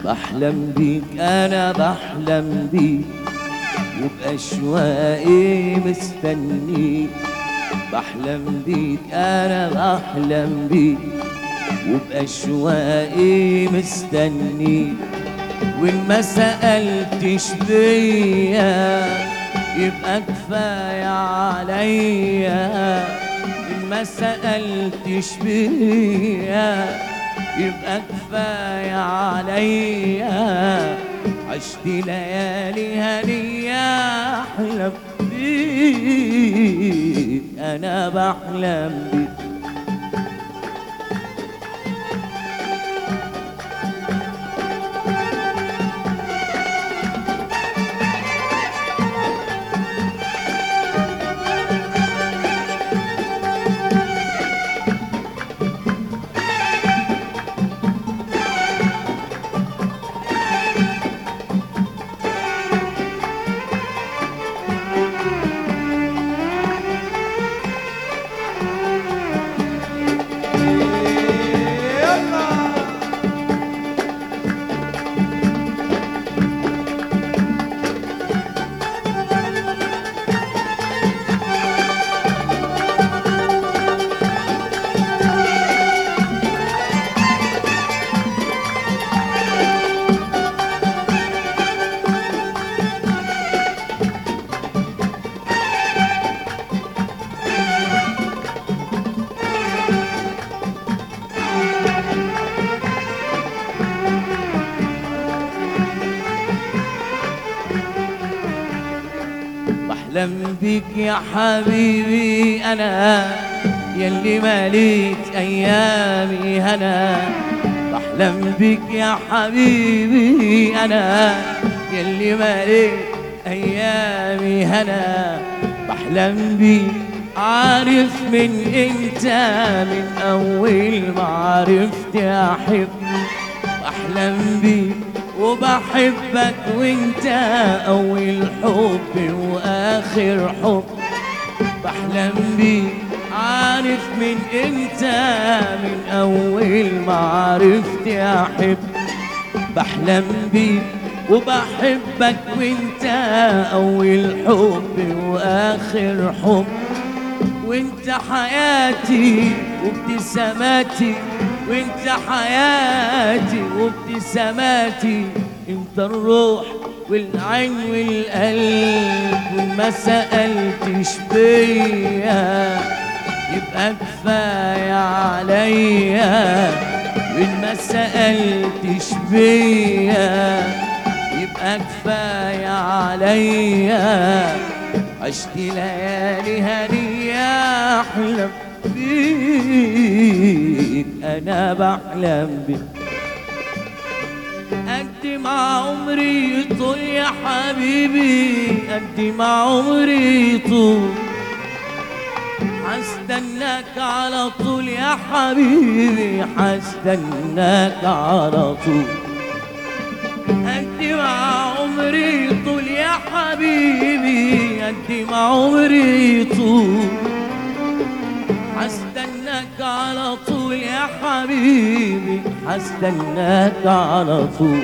بحلم بيك انا بحلم بيك وبأشواقي مستنيك بحلم بيك انا بحلم بيك وبأشواقي مستنيك وإن ما سألتش بيا يبقى كفاية عليا إن ما سألتش بيا يبقى كفاية عليا عشت ليالي هنية أحلم بيك أنا بحلم بيك بحلم بيك يا حبيبي انا يلي ماليت ايامي هنا بحلم بيك يا حبيبي انا يلي ماليت ايامي هنا بحلم بيك عارف من انت من اول ما عرفت احب بحلم بيك وبحبك وانت اول حب واخر حب بحلم بيك عارف من انت من اول ما عرفت احب بحلم بيك وبحبك وانت اول حب واخر حب وانت حياتي وابتساماتي وانت حياتي وابتساماتي انت الروح والعين والقلب وما سألتش بيا يبقى كفاية عليا وإن ما سألتش بيا يبقى كفاية عليا عشت ليالي هنية أحلم بيك أنا بحلم بيك قد ما عمري طول يا حبيبي قد ما عمري طول حستناك على طول يا حبيبي حستناك على طول قد ما عمري طول يا حبيبي قد ما عمري طول حستناك على طول يا حبيبي حستناك على طول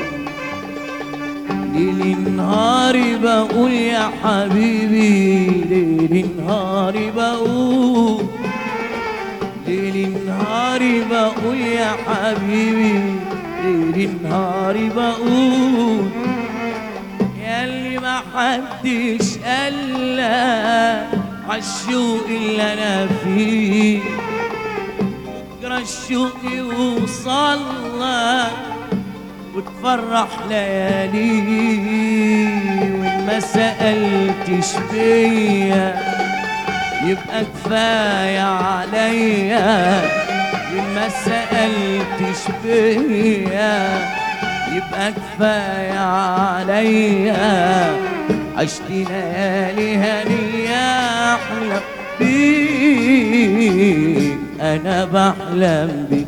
ليل نهاري بقول يا حبيبي ليل نهاري بقول ليل نهاري بقول يا حبيبي ليل نهاري بقول ياللي ما حدش قالك عالشوق اللي انا فيه بكره الشوق يوصل لك وتفرح ليالي وان ما سألتش بيا يبقى كفاية عليا وان ما سألتش بيا يبقى كفاية عليا عشت ليالي هنية أحلم بيك أنا بحلم بيك